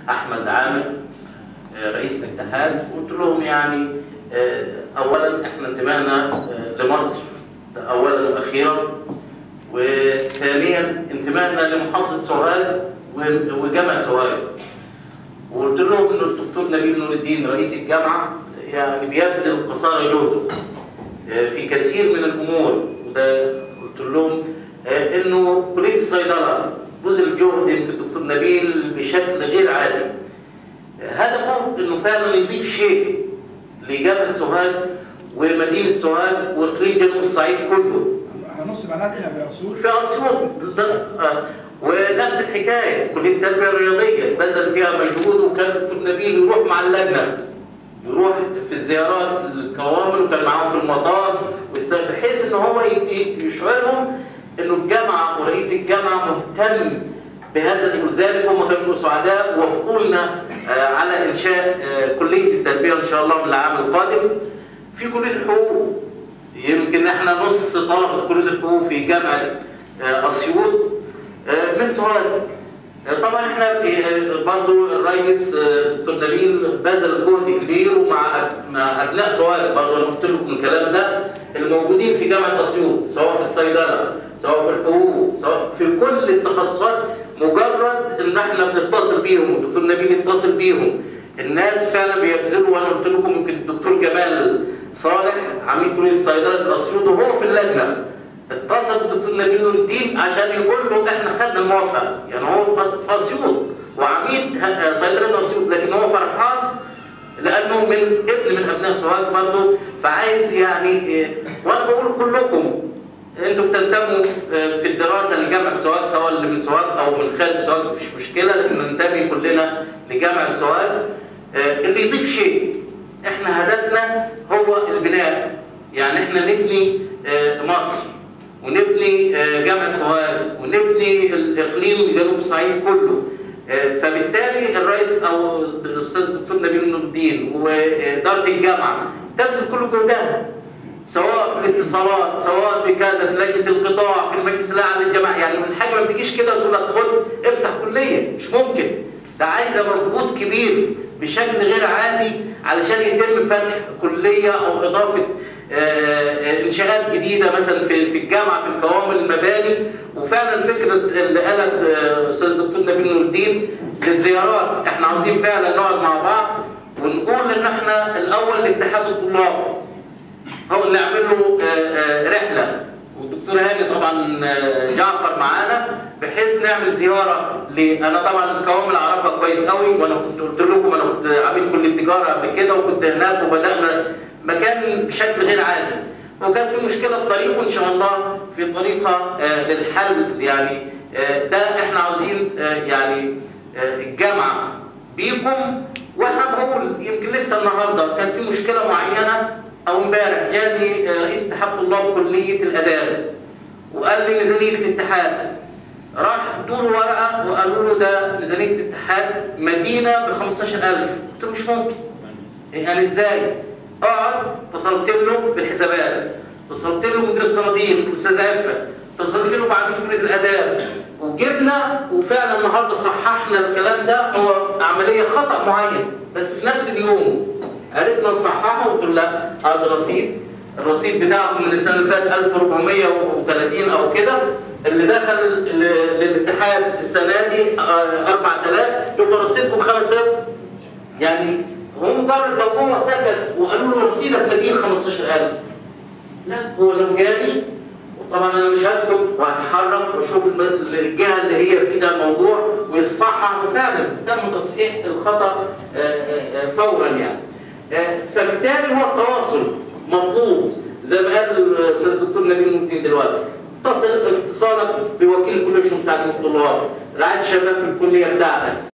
احمد عامر آه، رئيس الاتحاد قلت لهم يعني آه، اولا احنا انتمائنا آه، لمصر ده اولا واخيرا وثانيا انتمائنا لمحافظه سوهاج و- وجامعه سوهاج وقلت لهم ان الدكتور نبيل نور الدين رئيس الجامعه يعني بيبذل قصارى جهده آه، في كثير من الامور وده قلت لهم آه، انه كليه الصيدله بذل جهد يمكن الدكتور نبيل بشكل غير عادي آه، هدفه انه فعلا يضيف شيء لجامعه سوهاج ومدينه سوهاج واقليم جنوب الصعيد كله احنا نص بناتنا في اسيوط في اسيوط آه. ونفس الحكايه كليه التربيه الرياضيه بذل فيها مجهود وكان الدكتور نبيل يروح مع اللجنه يروح في الزيارات للكوامل وكان معاهم في المطار ويست- بحيث ان هو يدي- يشعرهم انه الجامعه ورئيس الجامعه مهتم بهذا ولذلك هم كانوا سعداء ووافقوا لنا آه، على انشاء آه، كليه التربيه ان شاء الله من العام القادم في كليه الحقوق يمكن احنا نص طلبه كليه الحقوق في جامعه آه، اسيوط آه، من سوهاج آه، طبعا احنا آه، برضو الرئيس آه، دكتور نبيل بذل جهد كبير ومع مع ابناء سوهاج برضو انا قلت لكم الكلام ده الموجودين في جامعه اسيوط سواء في الصيدله سواء في الحقوق سواء في كل التخصصات مجرد ان احنا بنتصل بيهم والدكتور نبيل يتصل بيهم الناس فعلا بيبذلوا وانا قلت لكم يمكن الدكتور جمال صالح عميد كليه صيدله اسيوط وهو في اللجنه اتصل بالدكتور نبيل نور الدين عشان يقول له احنا خدنا الموافقه يعني هو في أس- في اسيوط وعميد ه- صيدله اسيوط لكن هو فرحان لانه من ابن من ابناء سوهاج برضه فعايز يعني إيه، وانا بقول كلكم انتوا بتنتموا آه، في الدراسه لجامعه سوهاج سواء اللي من سوهاج او من خارج سوهاج مفيش مشكله لكن ننتمي كلنا لجامعه سوهاج آه، اللي يضيف شيء احنا هدفنا هو البناء يعني احنا نبني آه، مصر ونبني آه، جامعه سوهاج ونبني الاقليم جنوب الصعيد كله آه، فبالتالي الرئيس او الاستاذ الدكتور نبيل نور الدين واداره الجامعه تبذل كل جهدها سواء بالاتصالات سواء بكذا في لجنه القطاع في المجلس الاعلى للجامعه يعني من حاجه ما بتجيش كده تقول لك خد افتح كليه مش ممكن ده عايزه مجهود كبير بشكل غير عادي علشان يتم فتح كليه او اضافه آه، آه، انشاءات جديده مثلا في في الجامعه في القوامل المباني وفعلا فكره اللي قالها آه، استاذ الدكتور نبيل نور الدين للزيارات احنا عاوزين فعلا نقعد مع بعض ونقول ان احنا الاول لاتحاد الطلاب هو نعمل له آه، آه، رحله والدكتور هاني طبعا آه، جعفر معانا بحيث نعمل زياره ل انا طبعا القوامل اعرفها كويس قوي وانا كنت قلت لكم انا كنت عميد كليه تجاره قبل كده وكنت هناك وبدانا مكان بشكل غير عادي وكانت في مشكله الطريق وان شاء الله في طريقه آه، للحل يعني آه، ده احنا عاوزين آه، يعني آه، الجامعه بيكم واحنا بقول يمكن لسه النهارده كانت في مشكله معينه او امبارح جاني آه، رئيس اتحاد طلاب كليه الاداب وقال لي ميزانيه الاتحاد راح ادوا له ورقه وقالوا له ده ميزانيه الاتحاد مدينه ب 15000 قلت له مش ممكن يعني ازاي؟ اقعد اتصلت له بالحسابات اتصلت له مدير الصناديق الاستاذ عفه اتصلت له بعميد كليه الاداب وجبنا وفعلا النهارده صححنا الكلام ده هو عمليه خطا معين بس في نفس اليوم عرفنا نصححه وقلت له لا هذا رصيد الرصيد بتاعكم من السنه اللي فاتت 1430 او كده اللي دخل ل- للاتحاد السنه دي آه، 4000 يبقى رصيدكم 5000 يعني هو مجرد لو هو سكت وقالوا له رصيدك مدين 15000 لا هو لو جاني وطبعا انا مش هسكت وهتحرك واشوف الم- الجهه اللي هي في ايدها الموضوع ويصحح وفعلا تم تصحيح الخطا آه، آه، آه، فورا يعني آه، فبالتالي هو التواصل مطلوب زي ما قال الاستاذ الدكتور نبيل نور الدين دلوقتي اتصل اتصالك بوكيل الكليه بتاع المفضلات رعايه الشباب في الكليه بتاعتك